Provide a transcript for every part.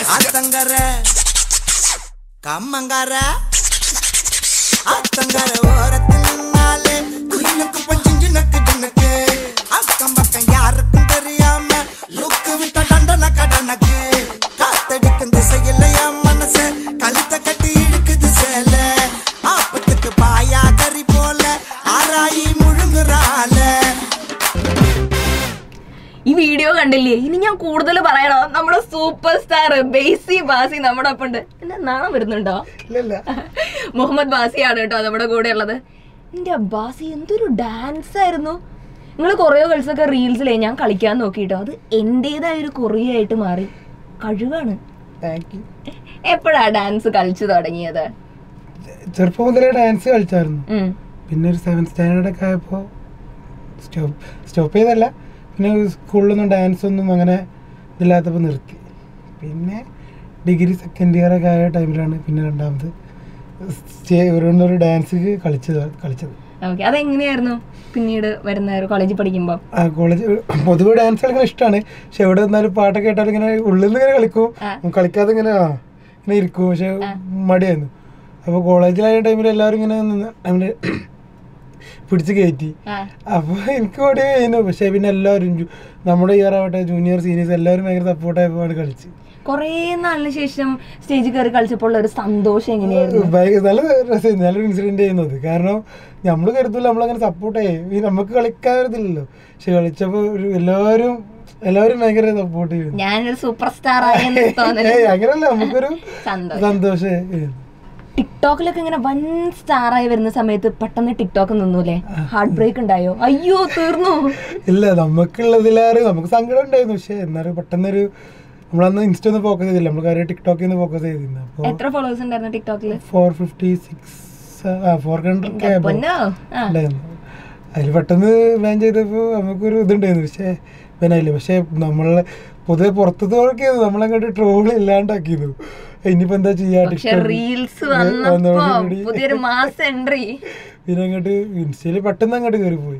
ആത്തങ്കര കമ്മങ്കര ആത്തങ്കര ഓരത്തിൽ നിന്നാലേ കുഞ്ഞുക്ക് പഞ്ചിഞ്ചിനക്ക് ജിന്നക്ക് അക്കം പക്കം யாருக்கும் தெரியாம லுக்கு விட்ட டண்டன கடனக்கு காத்தடிக்கும் திசையில என் மனசு கழுத்த கட்டி இழுக்குது சேல ஆப்பத்துக்கு பாயா கறி போல ஆராயி முழுங்குறால ഈ വീഡിയോ കണ്ടില്ലേ ഇനി ഞാൻ കൂടുതൽ പറയണോ നമ്മുടെ സൂപ്പർ സ്റ്റാർ ബേസി ബാസി നമ്മുടെ ഒപ്പം ഉണ്ട് എന്നെ നാണം വരുന്നുണ്ടോ ഇല്ലല്ല മുഹമ്മദ് ബാസിയാണ് കേട്ടോ നമ്മുടെ കൂടെ ഉള്ളത് എന്റെ ബാസി എന്തൊരു ഡാൻസ് ആയിരുന്നു നിങ്ങൾ കൊറിയോ കളിച്ചൊക്കെ റീൽസിലേ ഞാൻ കളിക്കാൻ നോക്കിട്ടോ അത് എന്റേതായ ഒരു കൊറിയായിട്ട് മാറി കഴിവാണ് താങ്ക് യു എപ്പോഴാ ഡാൻസ് കളിച്ചു തുടങ്ങിയത് ചെറുപ്പം മുതലേ ഡാൻസ് കളിച്ചായിരുന്നു ഉം. പിന്നെ ഒരു സെവൻ സ്റ്റാൻഡേർഡ് ഒക്കെ ആയപ്പോൾ സ്റ്റോപ്പ് സ്റ്റോപ്പ് ചെയ്തല്ല പിന്നെ സ്കൂളിലൊന്നും ഡാൻസ് ഒന്നും അങ്ങനെ ഇതില്ലാത്തപ്പോൾ നിർത്തി പിന്നെ ഡിഗ്രി സെക്കൻഡ് ഇയർ ഒക്കെ ആയ ടൈമിലാണ് പിന്നെ രണ്ടാമത് സ്റ്റേ- ഒരു ഒരു ഡാൻസ് കളിച്ചത് കളിച്ചത് ഓക്കെ അതെങ്ങനെയായിരുന്നു പിന്നീട് വരുന്ന ഒരു കോളേജിൽ പഠിക്കുമ്പോൾ ആ കോളേജ് പൊതുവെ ഡാൻസ് കളിക്കാൻ ഇഷ്ടമാണ് പക്ഷെ എവിടെ നിന്നാലും പാട്ടൊക്കെ കേട്ടാലും ഇങ്ങനെ ഉള്ളിൽ നിന്ന് ഇങ്ങനെ കളിക്കും ആ. കളിക്കാതെ ഇങ്ങനെ ആ ഇങ്ങനെ ഇരിക്കും പക്ഷെ മടിയായിരുന്നു അപ്പോൾ കോളേജിലായ ടൈമിൽ എല്ലാവരും ഇങ്ങനെ നിന്ന് അങ്ങനെ പിടിച്ച് കയറ്റി ആ അപ്പോൾ എനിക്ക് മടി കഴിഞ്ഞു പക്ഷേ പിന്നെ എല്ലാവരും ജു- നമ്മുടെ ഇയർ ആവട്ടെ ജൂനിയർ സീനിയേഴ്സ് എല്ലാവരും ഭയങ്കര സപ്പോർട്ടായപ്പോൾ കളിച്ച് കൊറേ നാളിന് ശേഷം സ്റ്റേജിൽ കയറി കളിച്ചപ്പോൾ ഉള്ള ഒരു സന്തോഷം എങ്ങനെയായിരുന്നു ഭയങ്കര നല്ല രസമായിരുന്നു നല്ലൊരു ഇൻസിഡന്റ് ചെയ്യുന്നത് കാരണം നമ്മൾ കരുതൂല നമ്മളങ്ങനെ സപ്പോർട്ട് ചെയ്യും ഈ നമുക്ക് കളിക്കാറില്ലല്ലോ പക്ഷെ കളിച്ചപ്പോൾ ഒരു എല്ലാവരും എല്ലാവരും ഭയങ്കര സപ്പോർട്ട് ചെയ്യും ഞാനൊരു സൂപ്പർ സ്റ്റാർ ആയെന്ന് തോന്നല് ഏയ് അങ്ങനല്ല നമുക്കൊരു സന്തോഷം സന്തോഷം ടിക്ടോക്കിലൊക്കെ ഇങ്ങനെ വൻ സ്റ്റാർ ആയി വരുന്ന സമയത്ത് പെട്ടെന്ന് ടിക്ടോക്ക് നിന്നൂലേ ഹാർട്ട് ബ്രേക്ക് ഉണ്ടായോ അയ്യോ തീർന്നു ഇല്ല നമുക്കുള്ളതിലേറെ നമുക്ക് സങ്കടം ഉണ്ടായിരുന്നു പക്ഷെ എന്നാലും പെട്ടെന്നൊരു നമ്മളന്ന് ഇൻസ്റ്റ ഒന്നും ഫോക്കസ് ചെയ്തില്ല നമ്മൾ കാര്യം ടിക്ടോക്കിൽ നിന്ന് ഫോക്കസ് ചെയ്തിരുന്നു അപ്പോൾ എത്ര ഫോളോവേഴ്സ് ഉണ്ടായിരുന്നു ടിക്ടോക്കില് four fifty six four hundred K പൊന്നോ ആ ഉണ്ടായിരുന്നു അതിൽ പെട്ടെന്ന് പ്ലാൻ ചെയ്തപ്പോൾ നമുക്കൊരു ഇതുണ്ടായിരുന്നു പക്ഷേ പിന്നായില്ല പക്ഷേ നമ്മളെ പൊതുവെ പുറത്തുനിന്നൊക്കെ നമ്മളങ്ങോട്ട് ട്രോൾ ഇല്ലാണ്ടാക്കിയിരുന്നു ഇനിയിപ്പോ എന്താ ചെയ്യാ പക്ഷെ TikTok റീൽസ് വന്നതോടുകൂടി വന്നപ്പോ പുതിയൊരു മാസ് എൻട്രി പിന്നെ അങ്ങോട്ട് ഇൻസ്റ്റയിൽ പെട്ടെന്ന് അങ്ങോട്ട് കയറി പോയി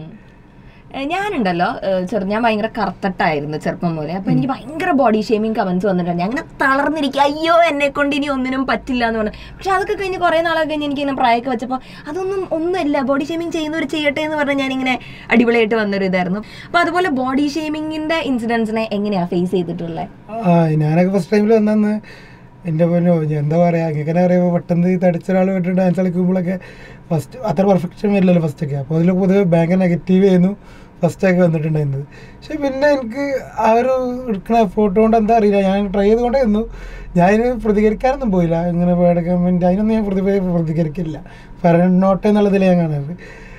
ഞാനുണ്ടല്ലോ ഏഹ് ചെറു ഞാൻ ഭയങ്കര കറുത്തട്ടായിരുന്നു ചെറുപ്പം മുതലേ അപ്പൊ എനിക്ക് ഭയങ്കര ബോഡി ഷേമിങ് കമന്റ്സ് വന്നിട്ടുണ്ട് ഞാൻ അങ്ങനെ തളർന്നിരിക്കുക അയ്യോ എന്നെ കൊണ്ട് ഇനി ഒന്നിനും പറ്റില്ല എന്ന് പറഞ്ഞു പക്ഷെ അതൊക്കെ കഴിഞ്ഞ് കുറെ നാളൊക്കെ കഴിഞ്ഞ് എനിക്ക് ഇങ്ങനെ പ്രായമൊക്കെ വെച്ചപ്പോൾ അതൊന്നും ഒന്നുമില്ല ബോഡി ഷേമിങ് ചെയ്യുന്നവർ ചെയ്യട്ടെ എന്ന് പറഞ്ഞ് ഞാനിങ്ങനെ അടിപൊളിയായിട്ട് വന്നൊരു ഇതായിരുന്നു അപ്പൊ അതുപോലെ ബോഡി ഷേമിങ്ങിന്റെ ഇൻസിഡൻസിനെ എങ്ങനെയാ ഫേസ് ചെയ്തിട്ടുള്ളത് ആ ഞാനൊക്കെ ഫസ്റ്റ് ടൈമിൽ വന്നന്ന് എൻ്റെ പൊന്നോ ഞാൻ എന്താ പറയാ ഇങ്ങനെ അറിയുമ്പോൾ പെട്ടെന്ന് ഈ തടിച്ച ഒരാൾ വേണ്ടി ഡാൻസ് കളിക്കുമ്പോഴൊക്കെ ഫസ്റ്റ് അത്ര പെർഫെക്ഷൻ വരില്ലല്ലോ ഫസ്റ്റൊക്കെ അപ്പോൾ അതിൽ പൊതുവെ ഭയങ്കര നെഗറ്റീവ് ചെയ്യുന്നു ഫസ്റ്റൊക്കെ വന്നിട്ടുണ്ടായിരുന്നത് പക്ഷെ പിന്നെ എനിക്ക് ആ ഒരു എടുക്കുന്ന ഫോട്ടോ കൊണ്ട് എന്താ അറിയില്ല ഞാൻ ട്രൈ ചെയ്തുകൊണ്ടേയിരുന്നു ഞാൻ ഇതിന് പ്രതികരിക്കാനൊന്നും പോയില്ല ഇങ്ങനെ വേർഡ് കമൻറ്റ് അതിനൊന്നും ഞാൻ പ്രതി പ്രതികരിക്കില്ല പറഞ്ഞോട്ടെ എന്നുള്ളതിൽ ഞാൻ കാണാറ്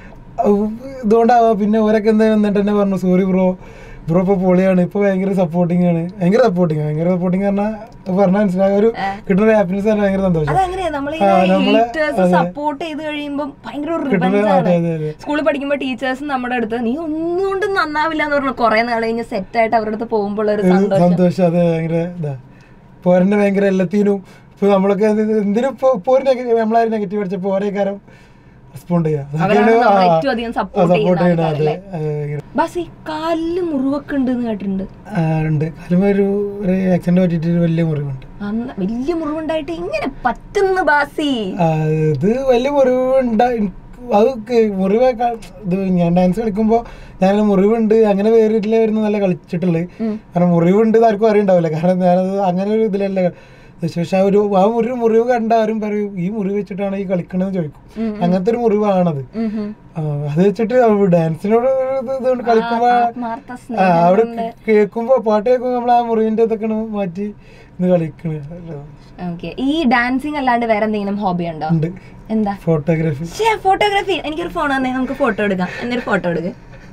ഔ, ഇതുകൊണ്ടാവാം പിന്നെ ഓരൊക്കെ എന്താ വന്നിട്ട് എന്നെ പറഞ്ഞു സോറി ബ്രോ ബ്രോ ഇപ്പോൾ പൊളിയാണ് ഇപ്പോൾ ഭയങ്കര സപ്പോർട്ടിങ് ആണ് ഭയങ്കര സപ്പോർട്ടിങ് ഭയങ്കര സപ്പോർട്ടിങ് പറഞ്ഞാൽ പറഞ്ഞാൽ മനസ്സിലായ ഒരു കിട്ടുന്ന ഒരു ഹാപ്പിനെസ് ആണ് ഭയങ്കര സന്തോഷം അതെങ്ങനെയാ നമ്മൾ ആ, നമ്മള് അതെ. സപ്പോർട്ട് ചെയ്ത് കഴിയുമ്പോൾ ഭയങ്കര ഒരു കിട്ടുന്ന റിവഞ്ച് അതെ ആണ് അതെ അതെ സ്കൂളിൽ പഠിക്കുമ്പോൾ ടീച്ചേഴ്സ് നമ്മുടെ അടുത്ത് നീ ഒന്നുകൊണ്ടും നന്നാവില്ല എന്ന് പറഞ്ഞു കുറെ നാൾ കഴിഞ്ഞ് സെറ്റ് ആയിട്ട് അവരുടെ അടുത്ത് പോകുമ്പോൾ ഒരു ഒരു സന്തോഷം സന്തോഷം അത് ഭയങ്കര ഇതാ പോരൻ്റെ ഭയങ്കര എല്ലാത്തിനും ഇപ്പോൾ നമ്മളൊക്കെ ഇത് എന്തിനും ഇപ്പോൾ ഇപ്പോൾ ഒരു നെഗറ്റീവ് നമ്മളാരും നെഗറ്റീവ് അടിച്ചപ്പോൾ ഓരോ കാരം റെസ്പോണ്ട് ചെയ്യാം അവരാണ് നമ്മളെ ഏറ്റവും അധികം support ചെയ്യുന്ന സപ്പോർട്ട് ചെയ്യണം ആൾക്കാർ അതെ അത് ഭയങ്കര ബസ് ഈ കാലില് മുറിവൊക്കെ ഉണ്ട് എന്ന് കേട്ടിട്ടുണ്ട് ആ, ഉണ്ട് കാലുമ്പോൾ ഒരു ഒരു ആക്സിഡന്റ് പറ്റിയിട്ട് ഒരു വലിയ മുറിവുണ്ട് അന്ന് വലിയ മുറിവുണ്ടായിട്ട് ഇങ്ങനെ പറ്റുന്നു ബാസി ആ, ഇത് വലിയ മുറിവുണ്ട് അത് ക- മുറിവ് ക- ഇത് ഞാൻ ഡാൻസ് കളിക്കുമ്പോൾ ഞാൻ മുറിവുണ്ട് അങ്ങനെ വേറിട്ടില്ല വരുന്ന നല്ല കളിച്ചിട്ടുള്ളത് കാരണം മുറിവുണ്ട് എന്ന് ആർക്കും അറിയണ്ടാവില്ല കാരണം ഞാനത് അങ്ങനെ ഒരു ഇതിലല്ല കളിച്ചത്. പക്ഷെ ആ ഒരു ആ ഒരു മുറിവ് കണ്ട ആരും പറയും ഈ മുറിവ് വെച്ചിട്ടാണ് ഈ കളിക്കണമെന്ന് ചോദിക്കും അങ്ങനത്തെ ഒരു മുറിവാണത് ഉം ഉം. ആ, അത് വെച്ചിട്ട് ഡാൻസിനോട് ഒരു ഇത് ഇതുകൊണ്ട് കളിക്കുമ്പോ ആത്മാർത്ഥ ആ സ്നേഹം അവിടെ കൊണ്ട്. കേൾക്കുമ്പോ പാട്ട് കേൾക്കുമ്പോ നമ്മൾ ആ മുറിവിന്റെ ഇതൊക്കെ മാറ്റി ഇന്ന് കളിക്കണ ഓക്കെ ഈ ഡാൻസിങ് അല്ലാണ്ട് വേറെ എന്തെങ്കിലും ഹോബി ഉണ്ടോ ഉണ്ട് എന്താ ഫോട്ടോഗ്രാഫി ശേ ഫോട്ടോഗ്രാഫി എനിക്കൊരു ഫോൺ തന്നെ നമുക്ക് ഫോട്ടോ എടുക്കാം എന്നൊരു ഫോട്ടോ എടുക്ക്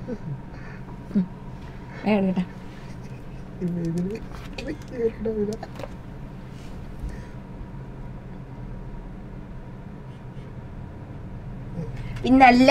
ഉം. വേഗം എടുക്കട്ടെ പിന്നല്ല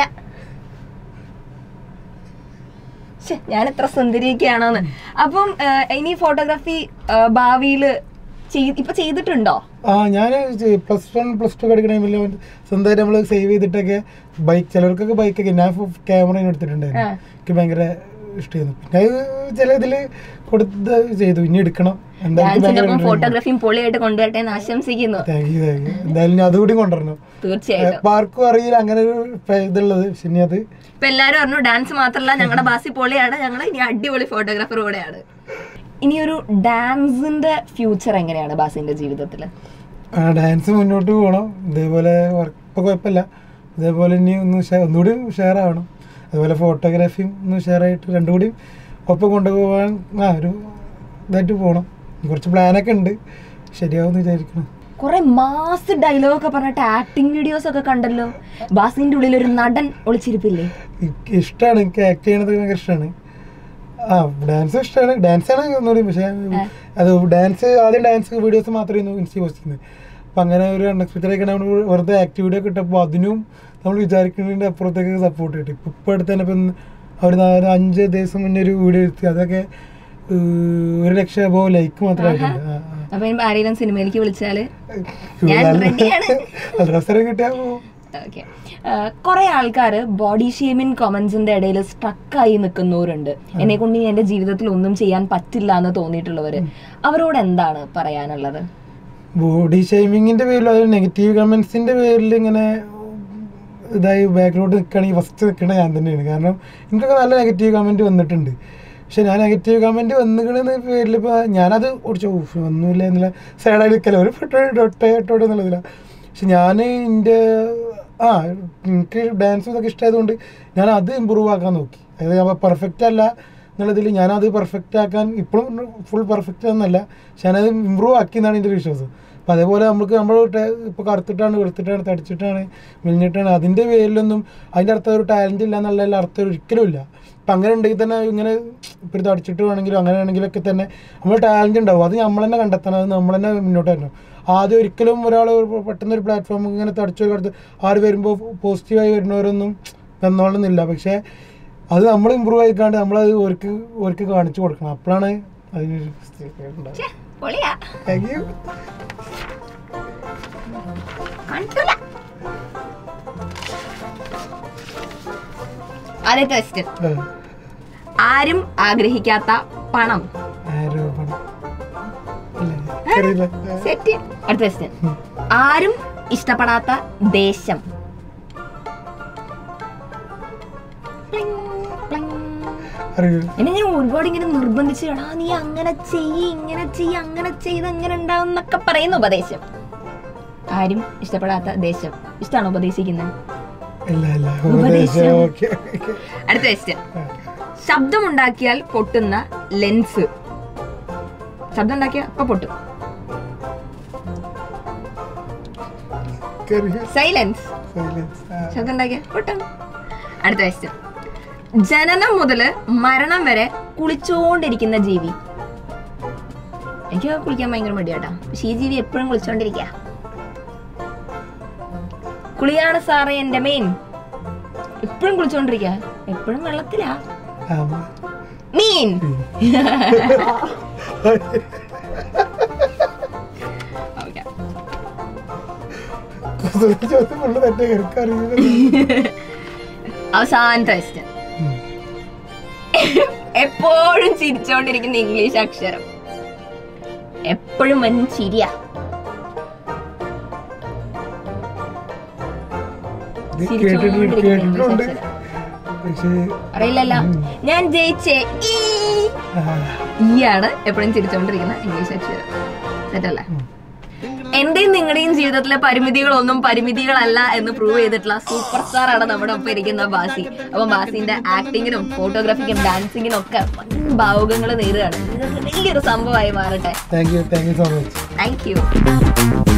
ശ്ശെ, ഞാൻ എത്ര സുന്ദരിയൊക്കെയാണോന്ന് അപ്പം ആ, ഇനി ഫോട്ടോഗ്രാഫി ഭാവിയിൽ ഇപ്പൊ ചെയ്തിട്ടുണ്ടോ ആ ഞാൻ പ്ലസ് വൺ പ്ലസ് ടു പഠിക്കുന്ന ടൈമിൽ സ്വന്തമായിട്ട് നമ്മൾ സേവ് ചെയ്തിട്ടൊക്കെ ബൈക്ക് ചിലർക്കൊക്കെ ബൈക്കൊക്കെ ഞാൻ ക്യാമറ എടുത്തിട്ടുണ്ടായിരുന്നു ആ. എനിക്ക് ഭയങ്കര ഇഷ്ടമായിരുന്നു പിന്നെ അത് ചില ഇതിൽ കൊടുത്ത് ചെയ്തു ഇനി എടുക്കണം ഡാൻസിന്റെ ഒപ്പം ഫോട്ടോഗ്രാഫിയും പൊളിയായിട്ട് കൊണ്ടുവരട്ടെ എന്ന് ആശംസിക്കുന്നു താങ്ക് യു താങ്ക് യു എന്തായാലും ഞാൻ അതുകൂടി കൊണ്ടുവരണം തീർച്ചയായിട്ടും ഇപ്പൊ ആർക്കും അറിയില്ല അങ്ങനെ ഒരു പ- ഇതുള്ളത് പക്ഷെ ഇനി അത് ഇപ്പൊ എല്ലാരും പറഞ്ഞു ഡാൻസ് മാത്രമല്ല ഞങ്ങളുടെ ബാസി പൊളിയാണ് ഞങ്ങൾ ഇനി അടിപൊളി ഫോട്ടോഗ്രാഫർ കൂടെയാണ് ഇനി ഒരു ഡാൻസിന്റെ ഫ്യൂച്ചർ എങ്ങനെയാണ് ബാസിന്റെ ജീവിതത്തില് ആ ഡാൻസ് മുന്നോട്ട് പോകണം ഇതേപോലെ വർക്ക് ഇപ്പോൾ കുഴപ്പമില്ല ഇതേപോലെ ഇനി ഒന്ന് ഷെയർ ഒന്നുകൂടി ഷെയർ ആവണം അതുപോലെ ഫോട്ടോഗ്രാഫിയും ഒന്ന് ഷെയർ ആയിട്ട് രണ്ടും കൂടി ഒപ്പം കൊണ്ടുപോകാൻ ആ ഒരു ഇതായിട്ട് പോകണം കുറച്ച് പ്ലാനൊക്കെ ഉണ്ട് ശരിയാവും വിചാരിക്കണം കുറെ മാസ് ഡയലോഗ് ഒക്കെ പറഞ്ഞിട്ട് ആക്ടിങ് വീഡിയോസ് ഒക്കെ കണ്ടല്ലോ ബാസിന്റെ ഉള്ളിൽ ഒരു നടൻ ഒളിച്ചിരിപ്പില്ലേ എനിക്ക് ഇഷ്ടമാണ് എനിക്ക് ആക്ട് ചെയ്യണത് ഭയങ്കര ഇഷ്ടമാണ് ആ ഡാൻസ് ഇഷ്ടമാണ് ഡാൻസാണ് ഒന്നുകൂടി പക്ഷേ അത് ഡാൻസ് ആദ്യം ഡാൻസ് വീഡിയോസ് മാത്രമേ ഇൻസ്റ്റ പോസ്റ്റ് ചെയ്യുന്നത് അപ്പം അങ്ങനെ ഒരു അൺഎക്സ്പെക്റ്റഡ് ആയിട്ട് നമ്മൾ വെറുതെ ആക്ട് വീഡിയോ കിട്ടപ്പോൾ അതിനും നമ്മൾ വിചാരിക്കുന്നതിൻ്റെ അപ്പുറത്തേക്ക് സപ്പോർട്ട് കിട്ടി ഇപ്പം ഇപ്പോൾ അടുത്ത് തന്നെ ഇപ്പം ഒരു നാല് അഞ്ച് ദിവസം മുന്നേ ഒരു വീഡിയോ എടുത്തി അതൊക്കെ ഏഹ്, ഒരു ലക്ഷം അബോ ലൈക്ക് മാത്രമായിട്ടുണ്ട് ആ, ആ. അപ്പൊ ഇനി ആരെങ്കിലും സിനിമയിലേക്ക് വിളിച്ചാല് ഞാൻ റെഡിയാണ് നല്ല അവസരം കിട്ടിയാൽ പോകും ഓക്കെ കുറെ ആൾക്കാർ ബോഡി ഷേമിങ് കമന്റ്സിന്റെ ഇടയിൽ സ്ട്രക്കായി നിൽക്കുന്നവരുണ്ട് എന്നെ കൊണ്ട് ഇനി എന്റെ ജീവിതത്തിൽ ഒന്നും ചെയ്യാൻ പറ്റില്ല എന്ന് തോന്നിയിട്ടുള്ളവര് അവരോട് എന്താണ് പറയാനുള്ളത് ബോഡി ഷെയ്മിങ്ങിന്റെ പേരിൽ അതായത് നെഗറ്റീവ് കമന്റ്സിന്റെ പേരിൽ ഇങ്ങനെ ഇതായി ബാക്ക്ഗ്രൗണ്ട് നിൽക്കുകയാണെങ്കിൽ ഫസ്റ്റ് നിൽക്കണത് ഞാൻ തന്നെയാണ് കാരണം എനിക്കൊക്കെ നല്ല നെഗറ്റീവ് കമന്റ് വന്നിട്ടുണ്ട് പക്ഷെ ഞാൻ നെഗറ്റീവ് കമന്റ് വന്നിക്കണെന്ന പേരിൽ ഇപ്പോൾ ഞാനത് കുറച്ച് ഊഫ് ഒന്നുമില്ല എന്നുള്ള സൈഡായി നിൽക്കല ഒരു ഫെട്ടോ ഡൊട്ടെ ഇട്ടോട്ടെ എന്നുള്ളതിലാണ് പക്ഷെ ഞാൻ എൻ്റെ ആ എനിക്ക് ഡാൻസ് ഇതൊക്കെ ഇഷ്ടമായതുകൊണ്ട് ഞാൻ അത് ഇമ്പ്രൂവ് ആക്കാൻ നോക്കി അതായത് ഞാൻ പെർഫെക്റ്റ് അല്ല എന്നുള്ളതിൽ ഞാനത് പെർഫെക്റ്റ് ആക്കാൻ ഇപ്പോഴും ഫുൾ പെർഫെക്റ്റ് എന്നല്ല പക്ഷെ ഞാനത് ഇമ്പ്രൂവ് ആക്കി എന്നാണ് എൻ്റെ ഒരു വിശ്വാസം അപ്പം അതേപോലെ നമുക്ക് നമ്മൾ ഇപ്പോൾ കറുത്തിട്ടാണ് വെളുത്തിട്ടാണ് തടിച്ചിട്ടാണ് മെലിഞ്ഞിട്ടാണ് അതിൻ്റെ പേരിലൊന്നും അതിൻ്റെ അർത്ഥം ഒരു ടാലൻറ്റ് ഇല്ല എന്നുള്ള അർത്ഥം ഒരിക്കലും ഇല്ല അപ്പം അങ്ങനെ ഉണ്ടെങ്കിൽ തന്നെ ഇങ്ങനെ ഇപ്പോൾ ഒരു തടിച്ചിട്ട് വേണമെങ്കിലും അങ്ങനെ ആണെങ്കിലൊക്കെ തന്നെ നമ്മൾ ടാലൻറ്റ് ഉണ്ടാവും അത് നമ്മൾ തന്നെ കണ്ടെത്തണം അത് നമ്മൾ തന്നെ മുന്നോട്ട് വരണം ആദ്യം ഒരിക്കലും ഒരാൾ പെട്ടെന്ന് ഒരു പ്ലാറ്റ്ഫോം ഇങ്ങനെ തടിച്ചു കടുത്ത് ആര് വരുമ്പോൾ പോസിറ്റീവായി വരുന്നവരൊന്നും വന്നോളുന്നില്ല പക്ഷേ അത് നമ്മൾ ഇമ്പ്രൂവ് ആയിക്കാണ്ട് നമ്മളത് ഓർക്ക് ഓർക്ക് കാണിച്ചു കൊടുക്കണം അപ്പോഴാണ് അതിനൊരു ഉണ്ടാവുക ഛെ, പൊളിയാ താങ്ക് യു കാണിച്ചൂല. ആദ്യത്തെ ക്വസ്റ്റ്യൻ ആരും ആഗ്രഹിക്കാത്ത പണം ആരോപണം അല്ലേ അറിയില്ല സെറ്റ് അടുത്ത ക്വസ്റ്റ്യൻ ആരും ഇഷ്ടപ്പെടാത്ത ദേശം പ്ലിങ്, പ്ലിങ്. അറിയില്ല എന്നെ ഇങ്ങനെ ഒരുപാട് ഇങ്ങനെ നിർബന്ധിച്ച് എടാ നീ അങ്ങനെ ചെയ്യ് ഇങ്ങനെ ചെയ്യ് അങ്ങനെ ചെയ്ത് അങ്ങനെ ഉണ്ടാവും എന്നൊക്കെ പറയുന്ന ഉപദേശം ആരും ഇഷ്ടപ്പെടാത്ത ദേശം ഇഷ്ടമാണോ ഉപദേശിക്കുന്നത് ഇല്ല ഇല്ല ഉപദേശം. ഉപദേശം ഓക്കെ അടുത്ത ക്വസ്റ്റ്യൻ ശബ്ദമുണ്ടാക്കിയാൽ പൊട്ടുന്ന ലെൻസ് ശബ്ദം ഉണ്ടാക്കിയാൽ അപ്പൊ പൊട്ടും സൈലൻസ് ശബ്ദം ഉണ്ടാക്കിയാൽ പൊട്ടും അടുത്ത ക്വസ്റ്റ്യൻ ജനനം മുതല് മരണം വരെ കുളിച്ചോണ്ടിരിക്കുന്ന ജീവി എനിക്ക് കുളിക്കാൻ ഭയങ്കര മടിയാട്ടാ പക്ഷെ ഈ ജീവി എപ്പോഴും കുളിച്ചോണ്ടിരിക്ക കുളിയാണ് സാറേ എന്റെ മെയിൻ എപ്പോഴും കുളിച്ചോണ്ടിരിക്ക എപ്പോഴും വെള്ളത്തിലാ മീൻ Okay. ചോദ്യം ഫുള്ള് തെറ്റേ എനിക്കറിയില്ല അവസാനത്തെ ക്വസ്റ്റ്യൻ എപ്പോഴും ചിരിച്ചോണ്ടിരിക്കുന്ന ഇംഗ്ലീഷ് അക്ഷരം എപ്പോഴും വൻ ചിരിയാ ഇത് ചിരിച്ചോണ്ടിരിക്കുന്ന കേട്ടിട്ടുണ്ട് ഇംഗ്ലീഷ് കേട്ടിട്ടുണ്ട് അക്ഷരം പക്ഷേ അറിയില്ലല്ലോ ഞാൻ ജയിച്ചേ ഈ ആ, ഈ ആണ് എപ്പോഴും ചിരിച്ചോണ്ടിരിക്കുന്ന ഇംഗ്ലീഷ് അക്ഷരം തെറ്റല്ലേ എന്റെയും നിങ്ങളുടെയും ജീവിതത്തിലെ പരിമിതികളൊന്നും പരിമിതികളല്ല എന്ന് പ്രൂവ് ചെയ്തിട്ടുള്ള സൂപ്പർ സ്റ്റാർ ആണ് നമ്മുടെ ഒപ്പം ഇരിക്കുന്ന ബാസി അപ്പൊ ബാസിന്റെ ആക്ടിങ്ങിനും ഫോട്ടോഗ്രാഫിക്കും ഡാൻസിങ്ങിനും ഒക്കെ വൻ ഭാവുകങ്ങൾ നേടുകയാണ് ഇതൊക്കെ വലിയൊരു സംഭവമായി മാറട്ടെ thank you thank you so much thank U